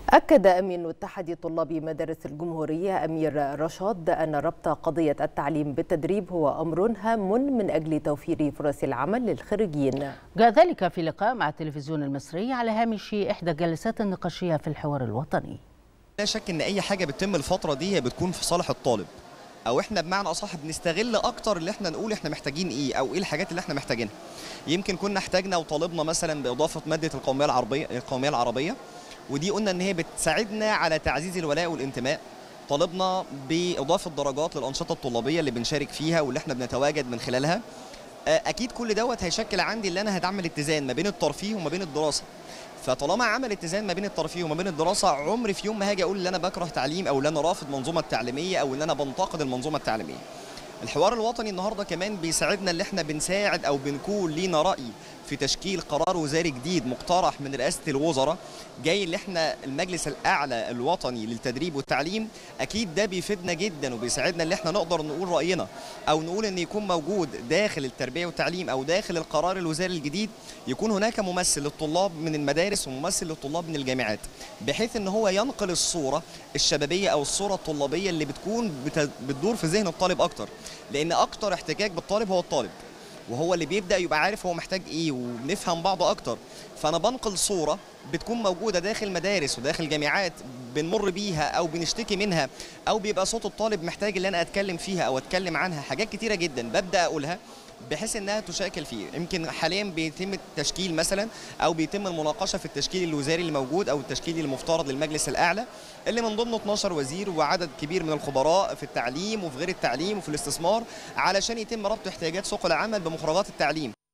أكد أمين اتحاد طلاب مدارس الجمهورية أمير رشاد أن ربط قضية التعليم بالتدريب هو أمر هام من أجل توفير فرص العمل للخريجين جاء ذلك في لقاء مع التلفزيون المصري على هامش إحدى الجلسات النقاشية في الحوار الوطني لا شك ان اي حاجه بتتم الفتره دي هي بتكون في صالح الطالب او احنا بمعنى اصح بنستغل اكتر اللي احنا نقول احنا محتاجين ايه او ايه الحاجات اللي احنا محتاجينها يمكن كنا احتاجنا وطالبنا مثلا باضافه ماده القوميه العربيه القوميه العربيه ودي قلنا ان هي بتساعدنا على تعزيز الولاء والانتماء طالبنا باضافه درجات للانشطه الطلابيه اللي بنشارك فيها واللي احنا بنتواجد من خلالها اكيد كل دوت هيشكل عندي اللي انا هتعمل اتزان ما بين الترفيه وما بين الدراسه فطالما عمل اتزان ما بين الترفيه وما بين الدراسه عمري في يوم ما هاجي اقول ان انا بكره تعليم او ان انا رافض المنظومه التعليميه او ان انا بنتقد المنظومه التعليميه الحوار الوطني النهارده كمان بيساعدنا اللي احنا بنساعد او بنكون لينا راي في تشكيل قرار وزاري جديد مقترح من رئاسه الوزراء جاي اللي احنا المجلس الاعلى الوطني للتدريب والتعليم اكيد ده بيفيدنا جدا وبيساعدنا اللي احنا نقدر نقول راينا او نقول ان يكون موجود داخل التربيه والتعليم او داخل القرار الوزاري الجديد يكون هناك ممثل للطلاب من المدارس وممثل للطلاب من الجامعات بحيث ان هو ينقل الصوره الشبابيه او الصوره الطلابيه اللي بتكون بتدور في ذهن الطالب اكتر لان اكتر احتكاك بالطالب هو الطالب وهو اللي بيبدا يبقى عارف هو محتاج ايه وبنفهم بعض اكتر فانا بنقل صوره بتكون موجوده داخل مدارس وداخل جامعات بنمر بيها او بنشتكي منها او بيبقى صوت الطالب محتاج ان انا اتكلم فيها او اتكلم عنها حاجات كتيره جدا ببدا اقولها بحيث انها تشاكل فيه يمكن حاليا بيتم التشكيل مثلا او بيتم المناقشه في التشكيل الوزاري اللي موجود او التشكيل المفترض للمجلس الاعلى اللي من ضمنه 12 وزير وعدد كبير من الخبراء في التعليم وفي غير التعليم وفي الاستثمار علشان يتم ربط احتياجات سوق العمل بمخرجات التعليم